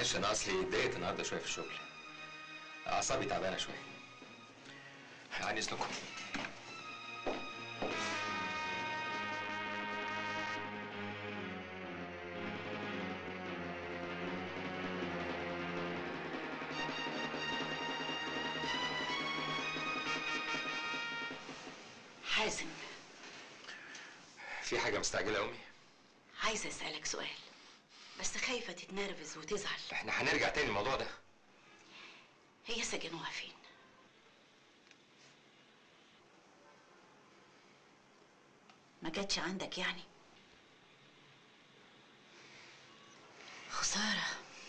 معلش انا اصلي اتضايقت النهارده شويه في الشغل اعصابي تعبانه شويه عن اذنكم حازم في حاجه مستعجله يا امي عايزه اسالك سؤال بس خايفه تتنرفز وتزعل احنا هنرجع تاني الموضوع ده هي سجنوها فين ما جاتش عندك يعني خساره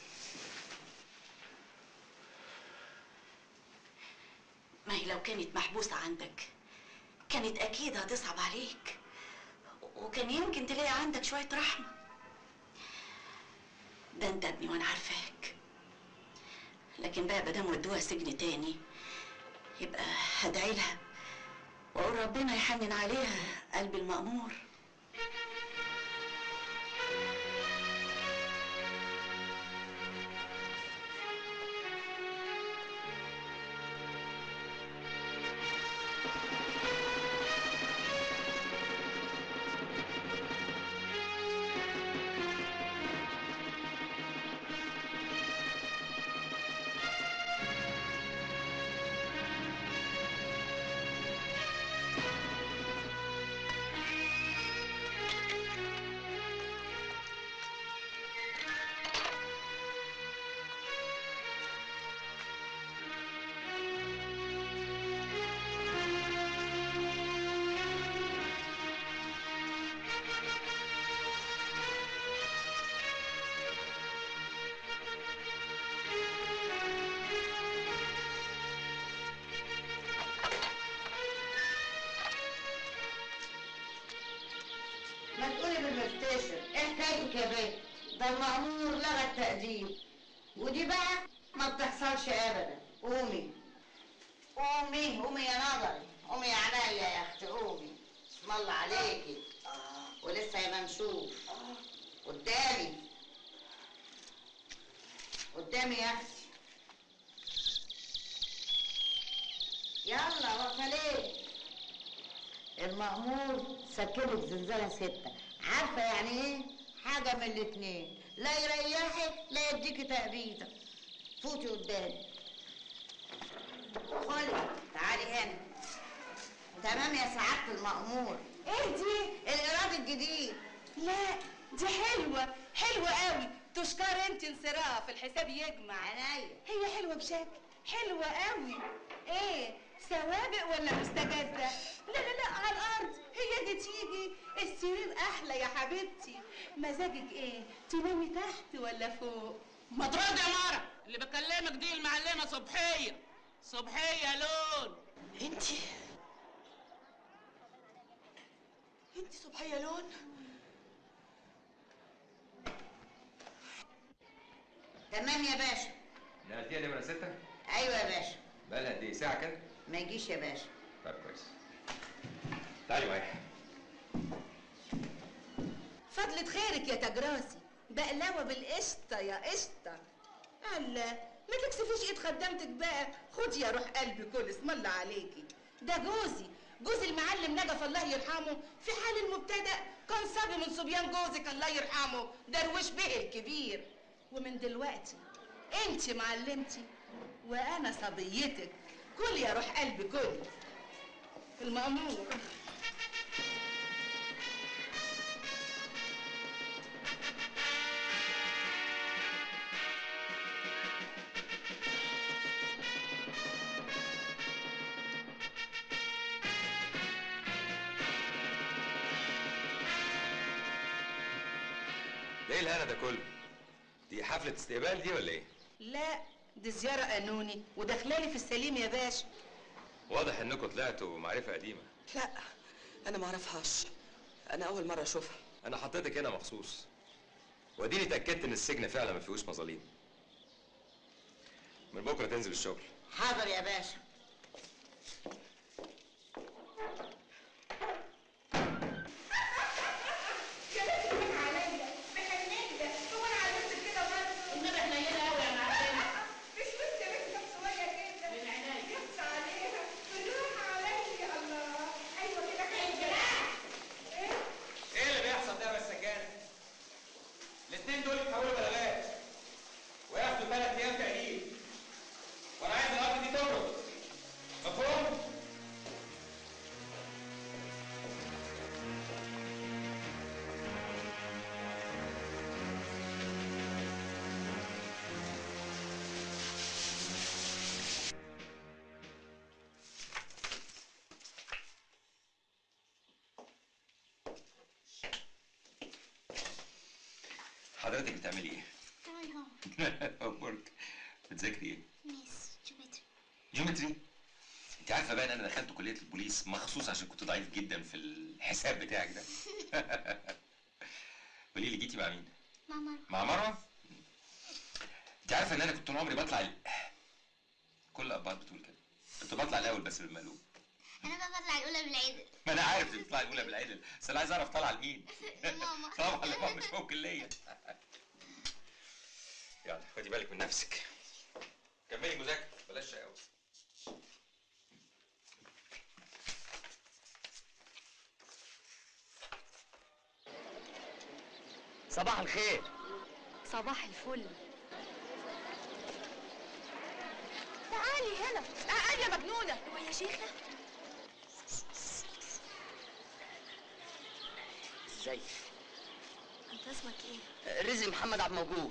ما هي لو كانت محبوسه عندك كانت اكيد هتصعب عليك وكان يمكن تلاقي عندك شويه رحمه ده انت ابني وانا عارفاك لكن بقى مادام ودوها سجن تاني يبقى هدعي لها واقول ربنا يحنن عليها قلب المأمور ما تقولي بالمستشفى ايه حكايتك يا بيه ده المأمور لغى التقديم ودي بقى ما بتحصلش ابدا قومي قومي قومي يا نظري قومي يا عينيا يا اختي قومي اسم الله عليكي ولسه يبقى نشوف قدامي قدامي يا اختي يلا واقفه ليه المأمور سكنك زنزانة ستة عارفة يعني ايه؟ حاجة من الاتنين لا يريحك لا يديكي تأبيدة فوتي قدامي خلي تعالي هنا تمام يا سعادة المأمور ايه دي؟ الإيراد الجديد لا دي حلوة حلوة قوي تشكر انت انصراف الحساب يجمع عينيا هي حلوة بشكل حلوة قوي ايه سوابق ولا مستجدة لا لا لا على الارض هي دي تيجي السرير احلى يا حبيبتي مزاجك ايه تنامي تحت ولا فوق ما ترد يا مارا اللي بكلمك دي المعلمه صبحيه صبحيه لون انتي انتي صبحية لون تمام يا باشا نقلتيها نمره ستة أيوة يا باشا بقى لها قد ايه ساعه كده ما يجيش يا باشا طيب كويس تعالي معايا فضلة خيرك يا تجراسي بقلاوة بالقشطة يا قشطة الله ما تكسفيش ايد خدامتك بقى خدي يا روح قلبي كل اسم الله عليكي ده جوزي جوز المعلم نجف الله يرحمه في حال المبتدأ كان صبي من صبيان جوزك الله يرحمه درويش به الكبير ومن دلوقتي انت معلمتي وانا صبيتك كل يا روح قلبي كل المأمور ايه الهنا ده كله دي حفله استقبال دي ولا ايه لا دي زيارة قانوني وداخلالي في السليم يا باشا واضح انكم طلعتوا معرفه قديمه لا انا ما اعرفهاش انا اول مره اشوفها انا حطيتك هنا مخصوص واديني اتاكدت ان السجن فعلا ما فيهوش مظاليم من بكره تنزل الشغل حاضر يا باشا النبي حنينة حضرتك بتعملي ايه؟ تمام هو هومورك بتذاكري ايه؟ ميس جيومتري جيومتري انت عارفه بقى ان انا دخلت كليه البوليس مخصوص عشان كنت ضعيف جدا في الحساب بتاعك ده قولي لي جيتي مع مين؟ ماما مع مروه؟ انت عارفه ان انا كنت طول عمري بطلع ال... كل الابهات بتقول كده كنت بطلع الاول بس بالمقلوب انا بقى بطلع الاولى بالعدل ما انا عارف انك بتطلعي الاولى بالعدل بس انا عايز اعرف طالعه لمين لماما. طبعا لماما مش ممكن ليا يلا خدي بالك من نفسك كملي مذاكره بلاش شقاوه صباح الخير صباح الفل تعالي هنا تعالي يا مجنونه هو يا شيخة ازيك انت اسمك ايه رزق محمد عبد موجود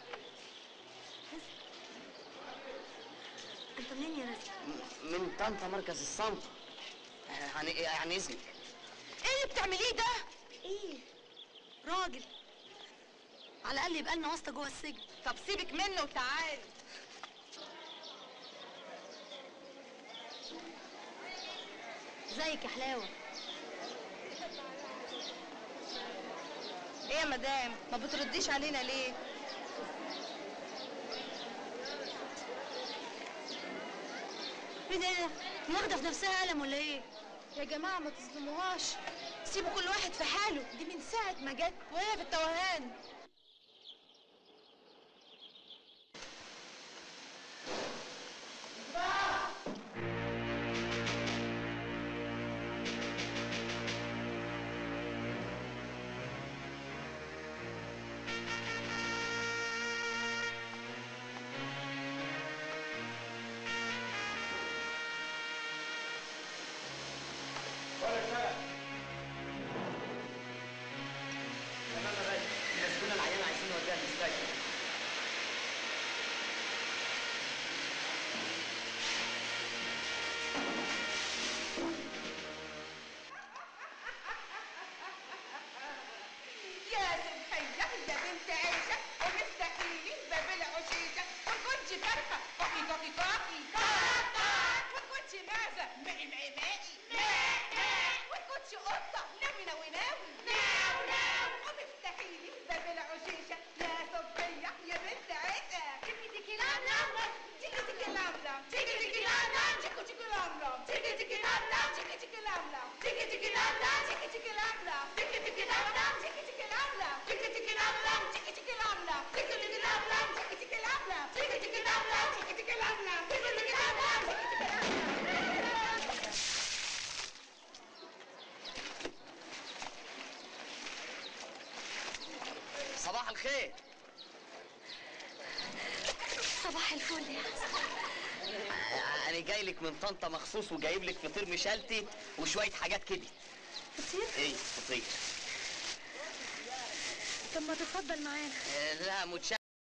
انت منين يا رزق من طنطا مركز الصنطة يعني يعني اذنك ايه اللي بتعمليه ده ايه راجل على الاقل يبقى لنا واسطه جوه السجن طب سيبك منه وتعالي ازيك يا حلاوه ايه يا مدام ما بترديش علينا ليه ايه ده ايه ده واخده في نفسها قلم ولا ايه يا جماعه ما تظلموهاش سيبوا كل واحد في حاله دي من ساعه ما جت وهي في التوهان الناس كنا العيان عايزين نوديها المستشفى يا سبحية يا بنت عيشة ومفتحي لي باب العشيشة وكنت فرخة كوكي كوكي كوكي وكنت معزة مائي مائي مائي وكنت قطة ناوي ناوي ناوي ناو ناو ومفتحي لي باب العشيشة يا صبحية يا بنت عيشة تيكي تيكي لام لام تيكي تيكي لام لام تيكي تيكي لام لام تيكي تيكي لام لام تيكي تيكي لام لام تيكي تيكي لام لام تيكي تيكي لام لام تيكي تيكي لام لام تيكي تيكي لام لام تيكي تيكي لام لام تيكي تيكي لام لام تيكي تيكي لام لام تيكي تيكي لام لام تيكي تيكي لام لام تيكي تيكي لام لام تيكي تيكي لام لام تيكي تيكي لام لام تيكي تيكي لام لام صباح الخير صباح الفل يا حسن انا جاي لك من طنطا مخصوص وجايب لك فطير مشلتت وشويه حاجات كده فطير ايه فطير طب ما تتفضل معانا آه، لا متشكر